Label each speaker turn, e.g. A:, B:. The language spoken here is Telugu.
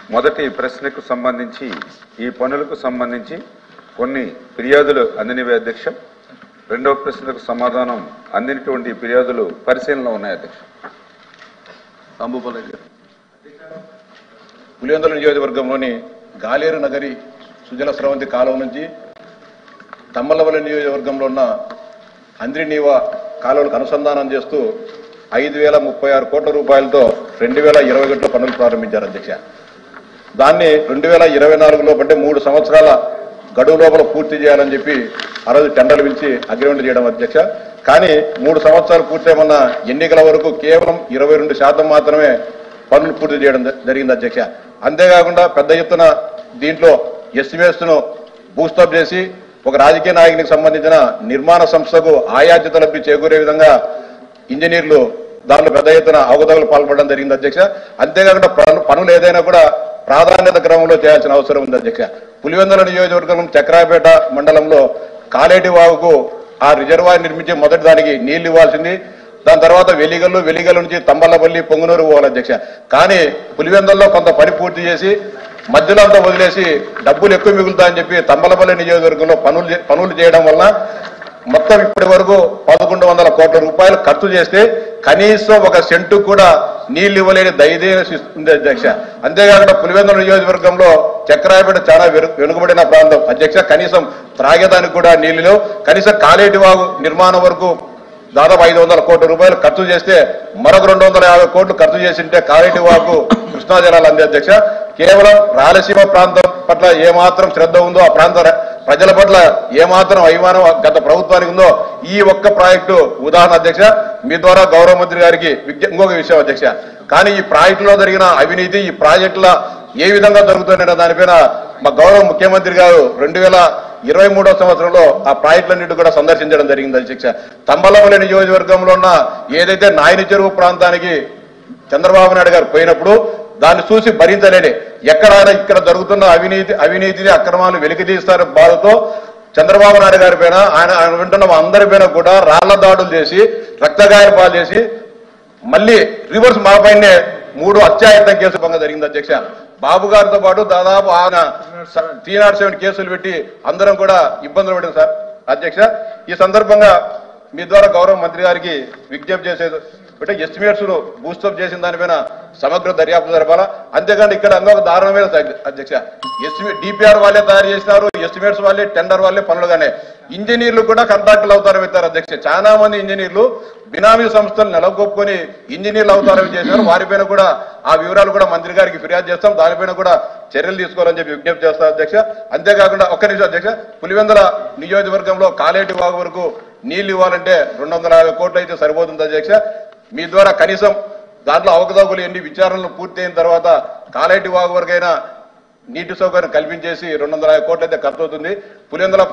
A: మొదటి ప్రశ్నకు సంబంధించి ఈ పనులకు సంబంధించి కొన్ని ఫిర్యాదులు అందినవి అధ్యక్ష రెండవ ప్రశ్నకు సమాధానం అందినటువంటి ఫిర్యాదులు పరిశీలనలో ఉన్నాయి అధ్యక్ష
B: అంబుపల్లి గారు పులివెందుల నియోజకవర్గంలోని గాలేరు నగరి సుజల స్రవంతి కాలువ నుంచి తమ్మలవల్లి నియోజకవర్గంలో ఉన్న అంద్రినీవ కాలువలకు అనుసంధానం చేస్తూ ఐదు వేల ముప్పై ఆరు కోట్ల రూపాయలతో రెండు వేల ఇరవై ఒకటిలో పనులు ప్రారంభించారు అధ్యక్ష దాన్ని రెండు వేల ఇరవై నాలుగులో అంటే మూడు సంవత్సరాల గడువు లోపల పూర్తి చేయాలని చెప్పి ఆ రోజు టెండర్లు పిలిచి అగ్రిమెంట్ చేయడం అధ్యక్ష కానీ మూడు సంవత్సరాలు పూర్తయిమన్న ఎన్నికల వరకు కేవలం ఇరవై రెండు శాతం మాత్రమే పనులు పూర్తి చేయడం జ- జరిగింది అధ్యక్ష అంతేకాకుండా పెద్ద ఎత్తున దీంట్లో ఎస్టిమేట్స్ ను బూస్టప్ చేసి ఒక రాజకీయ నాయకునికి సంబంధించిన నిర్మాణ సంస్థకు ఆయాజ్యత లబ్ధి చేకూరే విధంగా ఇంజనీర్లు దాంట్లో పెద్ద ఎత్తున అవకతవకలు పాల్పడడం జరిగింది అధ్యక్ష అంతేకాకుండా పనులు- పనులు ఏదైనా కూడా ప్రాధాన్యత క్రమంలో చేయాల్సిన అవసరం ఉంది అధ్యక్ష పులివెందుల నియోజకవర్గం చక్రాపేట మండలంలో కాలేటి వాగుకు ఆ రిజర్వాయర్ నిర్మించే మొదటి దానికి నీళ్లు ఇవ్వాల్సింది దాని తర్వాత వెలిగల్లు వెలిగల్లు నుంచి తంబలపల్లి పొంగునూరు పోవాలి అధ్యక్ష కానీ పులివెందుల్లో కొంత పని పూర్తి చేసి మధ్యలో అంతా వదిలేసి డబ్బులు ఎక్కువ మిగులుతాయని చెప్పి తంబలపల్లి నియోజకవర్గంలో పనులు చే- పనులు చేయడం వలన మొత్తం ఇప్పటి వరకు పదకొండు వందల కోట్ల రూపాయలు ఖర్చు చేస్తే కనీసం ఒక సెంటు కూడా నీళ్లు ఇవ్వలేని దయదీన స్థితి ఉంది అధ్యక్ష అంతేకాకుండా పులివెందుల నియోజకవర్గంలో చక్రాయపేట చాలా వెను- వెనుకబడిన ప్రాంతం అధ్యక్ష కనీసం త్రాగేదానికి కూడా నీళ్లు లేవు కనీసం కాలేటి వాగు నిర్మాణం వరకు దాదాపు ఐదు వందల కోట్ల రూపాయలు ఖర్చు చేస్తే మరొక రెండు వందల యాభై కోట్లు ఖర్చు చేసింటే కాలేటి వాకు కృష్ణా జలాలు అందే అధ్యక్ష కేవలం రాయలసీమ ప్రాంతం పట్ల ఏమాత్రం శ్రద్ధ ఉందో ఆ ప్రాంత ర- ప్రజల పట్ల ఏమాత్రం అభిమానం గత ప్రభుత్వానికి ఉందో ఈ ఒక్క ప్రాజెక్టు ఉదాహరణ అధ్యక్ష మీ ద్వారా గౌరవ మంత్రి గారికి విజ్ఞ- ఇంకొక విషయం అధ్యక్ష కానీ ఈ ప్రాజెక్టులో జరిగిన అవినీతి ఈ ప్రాజెక్టుల ఏ విధంగా జరుగుతుందనే దానిపైన మా గౌరవ ముఖ్యమంత్రి గారు రెండు వేల ఇరవై మూడో సంవత్సరంలో ఆ ప్రాజెక్టులన్నింటి కూడా సందర్శించడం జరిగింది అధ్యక్ష తంబలపల్లి నియోజకవర్గంలో ఉన్న ఏదైతే నాయని చెరువు ప్రాంతానికి చంద్రబాబు నాయుడు గారు పోయినప్పుడు దాన్ని చూసి భరించలేని ఎక్కడైనా ఇక్కడ జరుగుతున్న అవినీతి అవినీతిని అక్రమాలు వెలికి తీస్తారు బాధతో చంద్రబాబు నాయుడు గారి పైన ఆయన ఆయన వింటున్న అందరి పైన కూడా రాళ్ల దాడులు చేసి రక్తగాయ పాలు చేసి మళ్ళీ రివర్స్ మా పైనే మూడు అత్యాయత్నం కేసు భంగ జరిగింది అధ్యక్ష బాబు గారితో పాటు దాదాపు ఆయన త్రీ నాట్ సెవెన్ కేసులు పెట్టి అందరం కూడా ఇబ్బందులు పడింది సార్ అధ్యక్ష ఈ సందర్భంగా మీ ద్వారా గౌరవ మంత్రి గారికి విజ్ఞప్తి చేసేది అంటే ఎస్టిమేట్స్ బూస్టప్ చేసిన దానిపైన సమగ్ర దర్యాప్తు జరపాలా అంతేకాని ఇక్కడ ఇంకొక దారుణమైన స- అధ్యక్ష ఎస్టిమేట్ డిపిఆర్ వాళ్ళే తయారు చేసినారు ఎస్టిమేట్స్ వాళ్ళే టెండర్ వాళ్ళే పనులుగానే ఇంజనీర్లు కూడా కాంట్రాక్టులు అవతారం అవుతారు అధ్యక్ష చాలా మంది ఇంజనీర్లు బినామీ సంస్థలు నెలకొప్పుకొని ఇంజనీర్లు అవతారం చేశారు వారిపైన కూడా ఆ వివరాలు కూడా మంత్రి గారికి ఫిర్యాదు చేస్తాం దానిపైన కూడా చర్యలు తీసుకోవాలని చెప్పి విజ్ఞప్తి చేస్తాం అధ్యక్ష అంతేకాకుండా ఒక్క నిమిషం అధ్యక్ష పులివెందుల నియోజకవర్గంలో కాలేటి వాగు వరకు నీళ్లు ఇవ్వాలంటే రెండు వందల యాభై కోట్లు అయితే సరిపోతుంది అధ్యక్ష మీ ద్వారా కనీసం దాంట్లో అవకతవకలు ఎన్ని విచారణలు పూర్తయిన తర్వాత కాలేటి వాగు వరకైనా నీటి సౌకర్యం కల్పించేసి రెండు వందల యాభై కోట్లు అయితే ఖర్చు అవుతుంది పులివెందుల